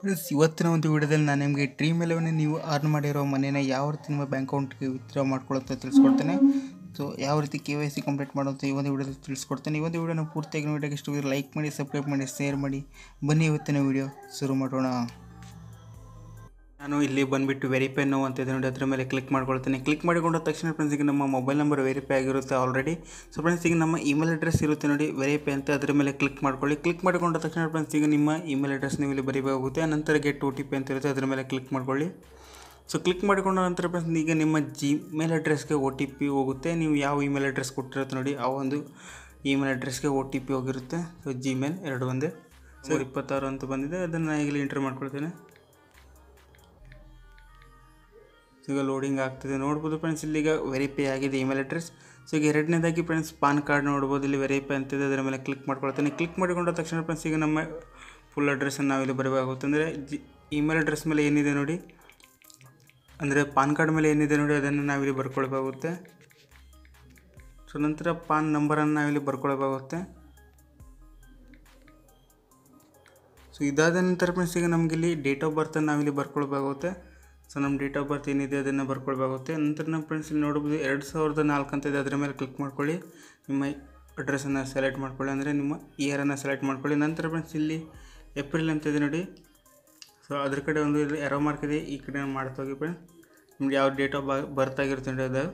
friends ಇವತ್ತಿನ ಒಂದು ವಿಡಿಯೋದಲ್ಲಿ ನಾನು ನಿಮಗೆ ಡ್ರೀಮ್ ಎಲೆವನ್ ನೀವು ಅರ್ನ್ ಮಾಡಿರೋ ಮನೇನ ಯಾವ ರೀತಿ ನಿಮ್ಮ ಬ್ಯಾಂಕ್ ಅಕೌಂಟ್ಗೆ ವಿತ್ಡ್ರಾ ಮಾಡ್ಕೊಳ್ಳುತ್ತೆ ತಿಳಿಸ್ಕೊಡ್ತೇನೆ ಸೊ ಯಾವ ರೀತಿ ಕೆ ವೈ ಸಿ ಕಂಪ್ಲೀಟ್ ಮಾಡೋದು ಈ ಒಂದು ವಿಡಿಯೋದಲ್ಲಿ ತಿಳಿಸ್ಕೊಡ್ತೇನೆ ಈ ಒಂದು ವಿಡಿಯೋನ ಪೂರ್ತಿಯಾಗಿ ವಿಡಿಯೋಗೆ ಇಷ್ಟ ಲೈಕ್ ಮಾಡಿ ಸಬ್ಸ್ಕ್ರೈಬ್ ಮಾಡಿ ಶೇರ್ ಮಾಡಿ ಬನ್ನಿ ಇವತ್ತಿನ ವಿಡಿಯೋ ಶುರು ಮಾಡೋಣ ನಾನು ಇಲ್ಲಿ ಬಂದುಬಿಟ್ಟು ವೆರಿಫೈ ನೋ ಅಂತ ಇದೆ ನೋಡಿ ಅದ್ರ ಮೇಲೆ ಕ್ಲಿಕ್ ಮಾಡ್ಕೊಳ್ತೇನೆ ಕ್ಲಿಕ್ ಮಾಡಿಕೊಂಡ ತಕ್ಷಣ ಫ್ರೆಂಡ್ಸ್ ಈಗ ನಮ್ಮ ಮೊಬೈಲ್ ನಂಬರ್ ವೆರಿಫೈ ಆಗಿರುತ್ತೆ ಆಲ್ರೆಡಿ ಸೊ ಫ್ರೆಂಡ್ಸ್ ಈಗ ನಮ್ಮ ಇಮೇಲ್ ಅಡ್ರೆಸ್ ಇರುತ್ತೆ ನೋಡಿ ವೆರಿಫೈ ಅಂತ ಅದ್ರ ಮೇಲೆ ಕ್ಲಿಕ್ ಮಾಡ್ಕೊಳ್ಳಿ ಕ್ಲಿಕ್ ಮಾಡಿಕೊಂಡ ತಕ್ಷಣ ಫ್ರೆಂಡ್ಸ್ ಈಗ ನಿಮ್ಮ ಇಮೇಲ್ ಅಡ್ರೆಸ್ ನೀವು ಇಲ್ಲಿ ಬರೀಬೇಕಾಗುತ್ತೆ ನಂತರ ಗೆಟ್ ಒ ಟಿ ಪಿ ಅಂತ ಇರುತ್ತೆ ಅದ್ರ ಮೇಲೆ ಕ್ಲಿಕ್ ಮಾಡ್ಕೊಳ್ಳಿ ಸೊ ಕ್ಲಿಕ್ ಮಾಡಿಕೊಂಡ ನಂತರ ಫ್ರೆಂಡ್ಸ್ ಈಗ ನಿಮ್ಮ ಜಿಮೇಲ್ ಅಡ್ರೆಸ್ಗೆ ಒ ಟಿ ಪಿ ಹೋಗುತ್ತೆ ನೀವು ಯಾವ ಇಮೇಲ್ ಅಡ್ರೆಸ್ ಕೊಟ್ಟಿರುತ್ತೆ ನೋಡಿ ಆ ಒಂದು ಇಮೇಲ್ ಅಡ್ರೆಸ್ಗೆ ಒ ಟಿ ಪಿ ಹೋಗಿರುತ್ತೆ ಸೊ ಜಿಮೇಲ್ ಎರಡು ಒಂದೇ ಸೊ ಇಪ್ಪತ್ತಾರು ಅಂತ ಬಂದಿದೆ ಅದನ್ನು ನಾನು ಇಲ್ಲಿ ಎಂಟರ್ ಮಾಡ್ಕೊಳ್ತೇನೆ ಸೊ ಈಗ ಲೋಡಿಂಗ್ ಆಗ್ತಿದೆ ನೋಡ್ಬೋದು ಫ್ರೆಂಡ್ಸ್ ಇಲ್ಲಿಗ ವೆರಿಫೈ ಆಗಿದೆ ಇಮೇಲ್ ಅಡ್ರೆಸ್ ಸೊ ಈಗ ಎರಡನೇದಾಗಿ ಫ್ರೆಂಡ್ಸ್ ಪಾನ್ ಕಾರ್ಡ್ ನೋಡ್ಬೋದು ಇಲ್ಲಿ ವೆರಿಫೈ ಅಂತಿದೆ ಅದರ ಮೇಲೆ ಕ್ಲಿಕ್ ಮಾಡ್ಕೊಳ್ತೇನೆ ಕ್ಲಿಕ್ ಮಾಡಿಕೊಂಡ ತಕ್ಷಣ ಫ್ರೆಂಡ್ಸ್ ಈಗ ನಮ್ಮ ಫುಲ್ ಅಡ್ರೆಸ್ಸನ್ನು ನಾವಿಲ್ಲಿ ಬರಬೇಕಾಗುತ್ತೆ ಅಂದರೆ ಜಿ ಇಮೇಲ್ ಅಡ್ರೆಸ್ ಮೇಲೆ ಏನಿದೆ ನೋಡಿ ಅಂದರೆ ಪಾನ್ ಕಾರ್ಡ್ ಮೇಲೆ ಏನಿದೆ ನೋಡಿ ಅದನ್ನು ನಾವಿಲ್ಲಿ ಬರ್ಕೊಳ್ಬೇಕಾಗುತ್ತೆ ಸೊ ನಂತರ ಪಾನ್ ನಂಬರನ್ನು ನಾವಿಲ್ಲಿ ಬರ್ಕೊಳ್ಬೇಕಾಗುತ್ತೆ ಸೊ ಇದಾದ ನಂತರ ಫ್ರೆಂಡ್ಸ್ ಈಗ ನಮಗೆ ಇಲ್ಲಿ ಡೇಟ್ ಆಫ್ ಬರ್ತನ್ನು ನಾವಿಲ್ಲಿ ಬರ್ಕೊಳ್ಬೇಕಾಗುತ್ತೆ ಸೊ ನಮ್ಮ ಡೇಟ್ ಆಫ್ ಬರ್ತ್ ಏನಿದೆ ಅದನ್ನು ಬರ್ಕೊಳ್ಬೇಕಾಗುತ್ತೆ ನಂತರ ನಮ್ಮ ಫ್ರೆಂಡ್ಸ್ ಇಲ್ಲಿ ನೋಡ್ಬೋದು ಎರಡು ಸಾವಿರದ ನಾಲ್ಕು ಅಂತ ಇದೆ ಅದರ ಮೇಲೆ ಕ್ಲಿಕ್ ಮಾಡ್ಕೊಳ್ಳಿ ನಿಮ್ಮ ಅಡ್ರೆಸ್ಸನ್ನು ಸೆಲೆಕ್ಟ್ ಮಾಡ್ಕೊಳ್ಳಿ ಅಂದರೆ ನಿಮ್ಮ ಇಯರನ್ನು ಸೆಲೆಕ್ಟ್ ಮಾಡ್ಕೊಳ್ಳಿ ನಂತರ ಫ್ರೆಂಡ್ಸ್ ಇಲ್ಲಿ ಏಪ್ರಿಲ್ ಅಂತ ಇದೆ ನೋಡಿ ಸೊ ಅದ್ರ ಕಡೆ ಒಂದು ಇದು ಎರೋ ಮಾರ್ಕ್ ಇದೆ ಈ ಕಡೆ ಮಾಡ್ತಾ ಹೋಗಿ ಫ್ರೆಂಡ್ಸ್ ನಿಮ್ಗೆ ಯಾವ ಡೇಟ್ ಆಫ್ ಬರ್ತ್ ಆಗಿರುತ್ತೆ ನೋಡಿ ಅದು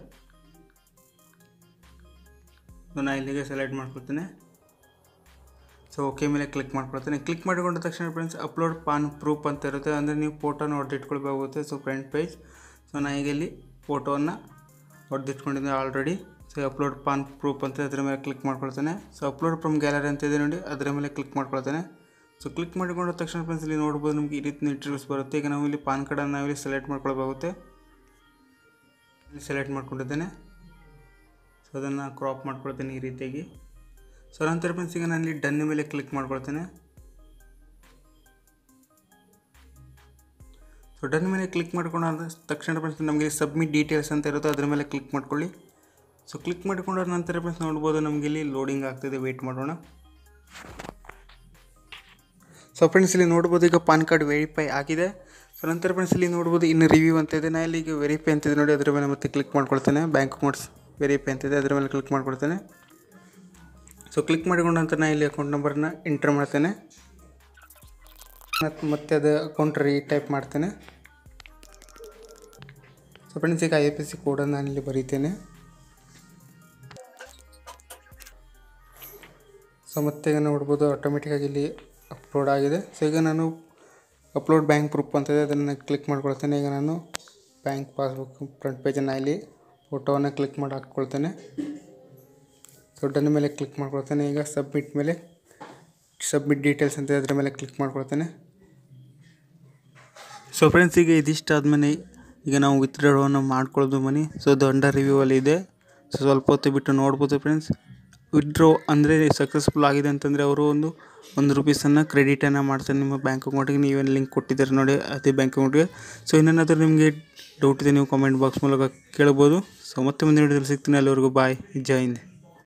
ನಾನು ಇಲ್ಲಿಗೆ ಸೆಲೆಕ್ಟ್ ಮಾಡ್ಕೊಳ್ತೇನೆ ಸೊ ಓಕೆ ಮೇಲೆ ಕ್ಲಿಕ್ ಮಾಡ್ಕೊಳ್ತೇನೆ ಕ್ಲಿಕ್ ಮಾಡಿಕೊಂಡ ತಕ್ಷಣ ಫ್ರೆಂಡ್ಸ್ ಅಪ್ಲೋಡ್ ಪಾನ್ ಪ್ರೂಫ್ ಅಂತ ಇರುತ್ತೆ ಅಂದರೆ ನೀವು ಫೋಟೋನ ಹೊಡೆದಿಟ್ಕೊಳ್ಬೇಕಾಗುತ್ತೆ ಸೊ ಫ್ರಂಟ್ ಪೇಜ್ ಸೊ ನಾನು ಈಗ ಇಲ್ಲಿ ಫೋಟೋವನ್ನು ಹೊಡೆದಿಟ್ಕೊಂಡಿದ್ದೆ already so upload PAN proof ಅಂತ ಅದರ ಮೇಲೆ ಕ್ಲಿಕ್ ಮಾಡ್ಕೊಳ್ತೇನೆ ಸೊ ಅಪ್ಲೋಡ್ ಫ್ರಮ್ ಗ್ಯಾಲರಿ ಅಂತ ಇದೆ ನೋಡಿ ಅದರ ಮೇಲೆ ಕ್ಲಿಕ್ ಮಾಡ್ಕೊಳ್ತೇನೆ ಸೊ ಕ್ಲಿಕ್ ಮಾಡಿಕೊಂಡ ತಕ್ಷಣ ಫ್ರೆಂಡ್ಸ್ ಇಲ್ಲಿ ನೋಡ್ಬೋದು ನಿಮಗೆ ಈ ರೀತಿ ಇಂಟರ್ವ್ಯೂಸ್ ಬರುತ್ತೆ ಈಗ ನಾವು ಇಲ್ಲಿ ಪಾನ್ ಕಾರ್ಡನ್ನು ನಾವಿಲ್ಲಿ ಸೆಲೆಕ್ಟ್ ಮಾಡ್ಕೊಳ್ಬೇಕಾಗುತ್ತೆ ಇಲ್ಲಿ ಸೆಲೆಕ್ಟ್ ಮಾಡ್ಕೊಂಡಿದ್ದೇನೆ ಸೊ ಅದನ್ನು ಕ್ರಾಪ್ ಮಾಡ್ಕೊಳ್ತೇನೆ ಈ ರೀತಿಯಾಗಿ ಸೊ ನಂತರ ಫ್ರೆಂಡ್ಸ್ ಈಗ ನಾನು ಇಲ್ಲಿ ಡನ್ ಮೇಲೆ ಕ್ಲಿಕ್ ಮಾಡ್ಕೊಳ್ತೇನೆ ಸೊ ಡನ್ ಮೇಲೆ ಕ್ಲಿಕ್ ಮಾಡ್ಕೊಂಡ ತಕ್ಷಣ ಫ್ರೆಂಡ್ಸ್ ನಮಗೆ ಸಬ್ಮಿಟ್ ಡೀಟೇಲ್ಸ್ ಅಂತ ಇರುತ್ತೆ ಅದ್ರ ಮೇಲೆ ಕ್ಲಿಕ್ ಮಾಡ್ಕೊಳ್ಳಿ ಸೊ ಕ್ಲಿಕ್ ಮಾಡಿಕೊಂಡ ನಂತರ ಫ್ರೆಂಡ್ಸ್ ನೋಡ್ಬೋದು ನಮಗೆ ಇಲ್ಲಿ ಲೋಡಿಂಗ್ ಆಗ್ತಿದೆ ವೆಯ್ಟ್ ಮಾಡೋಣ ಸೊ ಫ್ರೆಂಡ್ಸ್ ಇಲ್ಲಿ ನೋಡ್ಬೋದು ಈಗ ಪಾನ್ ಕಾರ್ಡ್ ವೆರಿಫೈ ಆಗಿದೆ ಸೊ ನಂತರ ಫ್ರೆಂಡ್ಸ್ ಇಲ್ಲಿ ನೋಡ್ಬೋದು ಇನ್ನು ರಿವ್ಯೂ ಅಂತ ಇದೆ ನಾನು ಇಲ್ಲಿ ಈಗ ವೆರಿಫೈ ಅಂತಿದೆ ನೋಡಿ ಅದ್ರ ಮೇಲೆ ಮತ್ತೆ ಕ್ಲಿಕ್ ಮಾಡ್ಕೊಳ್ತೇನೆ ಬ್ಯಾಂಕ್ ಅಕೌಂಟ್ಸ್ ವೆರಿಫೈ ಅಂತಿದೆ ಅದ್ರ ಮೇಲೆ ಕ್ಲಿಕ್ ಮಾಡ್ಕೊಳ್ತೇನೆ ಸೊ ಕ್ಲಿಕ್ ಮಾಡಿಕೊಂಡ ನಂತರ ನಾನು ಇಲ್ಲಿ ಅಕೌಂಟ್ ನಂಬರ್ನ ಎಂಟ್ರ್ ಮಾಡ್ತೇನೆ ಮತ್ತು ಮತ್ತೆ ಅದು ಅಕೌಂಟ್ ರೀಟೈಪ್ ಮಾಡ್ತೇನೆ ಸೊ ಫ್ರೆಂಡ್ಸ್ ಈಗ ಐ ಎಫ್ ಎಸ್ ಸಿ ಕೋಡನ್ನು ನಾನು ಇಲ್ಲಿ ಬರೀತೇನೆ ಸೊ ಮತ್ತೆ ಈಗ ನೋಡ್ಬೋದು ಆಟೋಮೆಟಿಕ್ಕಾಗಿ ಇಲ್ಲಿ ಅಪ್ಲೋಡ್ ಆಗಿದೆ ಸೊ ಈಗ ನಾನು ಅಪ್ಲೋಡ್ ಬ್ಯಾಂಕ್ ಪ್ರೂಫ್ ಅಂತಿದೆ ಅದನ್ನು ಕ್ಲಿಕ್ ಮಾಡ್ಕೊಳ್ತೇನೆ ಈಗ ನಾನು ಬ್ಯಾಂಕ್ ಪಾಸ್ಬುಕ್ ಫ್ರಂಟ್ ಪೇಜನ್ನು ಇಲ್ಲಿ ಫೋಟೋವನ್ನು ಕ್ಲಿಕ್ ಮಾಡಿ ಹಾಕ್ಕೊಳ್ತೇನೆ ಸೊ ಡನ್ ಮೇಲೆ ಕ್ಲಿಕ್ ಮಾಡ್ಕೊಳ್ತೇನೆ ಈಗ ಸಬ್ಮಿಟ್ ಮೇಲೆ ಸಬ್ಮಿಟ್ ಡೀಟೇಲ್ಸ್ ಅಂತ ಅದ್ರ ಮೇಲೆ ಕ್ಲಿಕ್ ಮಾಡ್ಕೊಳ್ತೇನೆ ಸೊ ಫ್ರೆಂಡ್ಸ್ ಈಗ ಇದಿಷ್ಟು ಆದಮೇಲೆ ಈಗ ನಾವು ವಿತ್ಡ್ರಾವನ್ನು ಮಾಡ್ಕೊಳ್ಳೋದು ಮನಿ ಸೊ ಅದು ಅಂಡರ್ ರಿವ್ಯೂ ಅಲ್ಲಿ ಇದೆ ಸೊ ಸ್ವಲ್ಪ ಹೊತ್ತು ಬಿಟ್ಟು ನೋಡ್ಬೋದು ಫ್ರೆಂಡ್ಸ್ ವಿತ್ಡ್ರಾ ಅಂದರೆ ಸಕ್ಸಸ್ಫುಲ್ ಆಗಿದೆ ಅಂತಂದರೆ ಅವರು ಒಂದು ಒಂದು ರುಪೀಸನ್ನು ಕ್ರೆಡಿಟನ್ನು ಮಾಡ್ತಾರೆ ನಿಮ್ಮ ಬ್ಯಾಂಕ್ ಅಕೌಂಟಿಗೆ ನೀವೇನು ಲಿಂಕ್ ಕೊಟ್ಟಿದ್ದಾರೆ ನೋಡಿ ಅದೇ ಬ್ಯಾಂಕ್ ಅಕೌಂಟ್ಗೆ ಸೊ ಇನ್ನೇನಾದರೂ ನಿಮಗೆ ಡೌಟ್ ಇದೆ ನೀವು ಕಾಮೆಂಟ್ ಬಾಕ್ಸ್ ಮೂಲಕ ಕೇಳ್ಬೋದು ಸೊ ಮತ್ತೆ ಮುಂದಿನ ವಿಡಿಯೋದಲ್ಲಿ ಸಿಗ್ತೀನಿ ಅಲ್ಲಿವರೆಗೂ ಬಾಯ್ ಜೈ ಹಿಂದ್